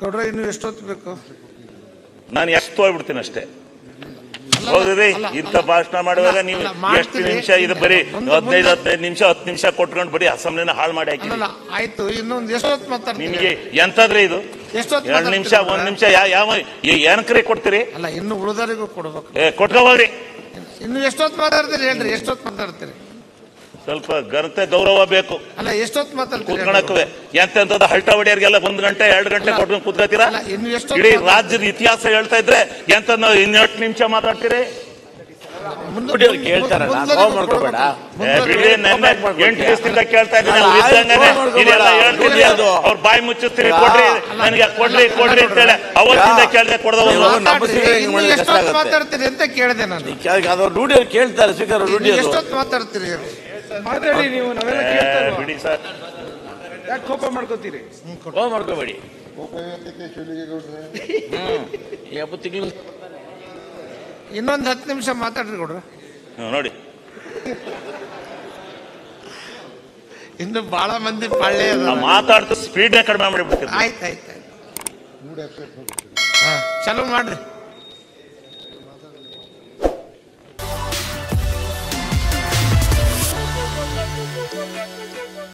ಗೌಡ್ರ ಇನ್ನು ಎಷ್ಟೊತ್ತು ಬೇಕು ನಾನು ಎಷ್ಟು ಹೋಗ್ಬಿಡ್ತೀನಿ ಅಷ್ಟೇ ಅಲ್ಲ, ಹೌದ್ರಿ ಅಲ್ಲ, ಇಂಥ ಅಲ್ಲ. ಭಾಷಣ ಮಾಡುವಾಗ ಅಲ್ಲ, ನೀವು ಅಲ್ಲ, ಎಷ್ಟು ಮಾಡ್ತೀರಿ. ನಿಮಿಷ ಇದು ಬರೀ ಮುಂದೆ- ಹದಿನೈದು ಮುಂದೆ- ಹದಿನೈದು ನಿಮಿಷ ಹತ್ತು ನಿಮಿಷ ಕೊಟ್ಕೊಂಡು ಬರೀ ಅಸೆಂಬ್ಲಿನ ಹಾಳು ಮಾಡಿ ಹಾಕಿರಿ ಅಲ್ಲಲ್ಲ ಆಯ್ತು ಇನ್ನೊಂದು ಎಷ್ಟೊತ್ತು ಮಾತಾಡ್ತೀರಿ ನಿಮಗೆ ಎಂತದ್ರಿ ಇದು ಎಷ್ಟೊತ್ತು ಎರಡು ನಿಮಿಷ ಮಾತಾಡ್ತೀರಿ ಒಂದ್ ನಿಮಿಷ ಯಾವ ಯಾವ ಏನಕ್ರಿ ಕೊಡ್ತೀರಿ ಅಲ್ಲ ಇನ್ನು ಉಳಿದವರಿಗೂ ಕೊಡ್ಬೇಕು ಏ, ಕೊಟ್ಕೋಬೋದ್ರಿ ಇನ್ನು ಎಷ್ಟೊತ್ತು ಮಾತಾಡ್ತೀರಿ ಹೇಳ್ರಿ ಎಷ್ಟೊತ್ತು ಮಾತಾಡ್ತೀರಿ ಸ್ವಲ್ಪ ಘನತೆ ಗೌರವ ಬೇಕು ಅಲ್ಲ ಎಷ್ಟೊತ್ತು ಮಾತಾಡ್ತೀರಿ ಕೂತ್ಕೊಳಕ್ಕೂ ಎಂತೆಂತದ ಹಲ್ಟ ಹೊಡೆಯರ್ಗೆಲ್ಲ ಒಂದ್ ಗಂಟೆ ಎರಡು ಗಂಟೆ ಅಲ್ಲ, ಕೊಟ್ಕೊಂಡು ಕೂತ್ಕೋತೀರಾ ಅಲ್ಲ, ಇನ್ನು ಎಷ್ಟೊತ್ತು ಇಡೀ ಮಾತಾಡ್ತೀರಿ? ರಾಜ್ಯದ ಇತಿಹಾಸ ಹೇಳ್ತಾ ಇದ್ರೆ ಎಂತ ಇನ್ನೆಷ್ಟು ನಿಮಿಷ ಮಾತಾಡ್ತೀರಿ ಮುಂದೆ- ನೋಡಿ, ಅವ್ರು ಕೇಳ್ತಾರಲ್ಲ, ಮುಂದೆ- ಕೋಪ ಮಾಡ್ಕೋಬೇಡ. ಏ, ಮುಂದೆ- ಬಿಡ್ರಿ ನೆನ್ನೆ ಎಂಟು ದಿವಸದಿಂದ ಕೇಳ್ತಾ ಇದ್ದೀನಿ ಅಲ್ಲ, ಅವ್ರು ಆಯ್ತು, ಇದ್ದಂಗೆನೆ ಫೋನ್ ಮಾಡ್ಕೊಬೇಡ. ಇದೆಲ್ಲ ಹೇಳ್ತಿದ್ರಿ ಅದು. ಅವ್ರ ಬಾಯಿ ಮುಚ್ಚಿಸ್ತೀರಿ ಅಲ್ಲ, ಕೊಡ್ರಿ ಅಲ್ಲ, ನನಗೆ ಕೊಡ್ರಿ ಕೊಡ್ರಿ ಅಂತೇಳಿ ಅವತ್ತಿಂದ ಕೇಳ್ದೆ ಕೊಡದವಲ್ಲ ನೀವು ನಮ್ಮ ಮಾತಾಡ್ರಿ, ಸಿಗರೆ ಹಿಂಗ್ ಇನ್ನು ಮಾಡಿದ್ರೆ ಕಷ್ಟ ಎಷ್ಟೊತ್ತು ಆಗುತ್ತೆ. ಮಾತಾಡ್ತೀರಿ ಅಂತ ಕೇಳಿದೆ ನಾನು ಅದು ರೂಢಿ ಅವ್ರು ಕೇಳ್ತಾರೆ ಸ್ಪೀಕರ್ ರೂಢಿ ಇನ್ನು ಅದು ಎಷ್ಟೊತ್ತು ಮಾತಾಡ್ತೀರಿ ಮಾತಾಡಿ ನೀವು ನಾವೆಲ್ಲ ಕೇಳ್ತಾ ಇಲ್ವಾ? ಬಿಡಿ ಸರ್ ಯಾಕೆ ಕೋಪ ಮಾಡ್ಕೋತೀರಿ ಫೋನ್ ಮಾಡ್ಕೋಬೇಡಿ ಹ್ಮ್ ಈ ಹಬ್ಬ ತಿಂಗಳು ಇನ್ನೊಂದು ಹತ್ತು ನಿಮಿಷ ಮಾತಾಡ್ರಿ ಕೊಡ್ರ ಹ್ಮ್, ನೋಡಿ ಇನ್ನು ಬಹಳ ಮಂದಿ ಪಾಳ್ಯ ಅದ ನಾವು ಮಾತಾಡ್ತಾ ಸ್ಪೀಡ್ನೇ ಕಡಿಮೆ ಮಾಡಿಬಿಡ್ತೀರಿ ಆಯ್ತು ಆಯ್ತು ಆಯ್ತು ಹಾ ಚಲೋ ಮಾಡ್ರಿ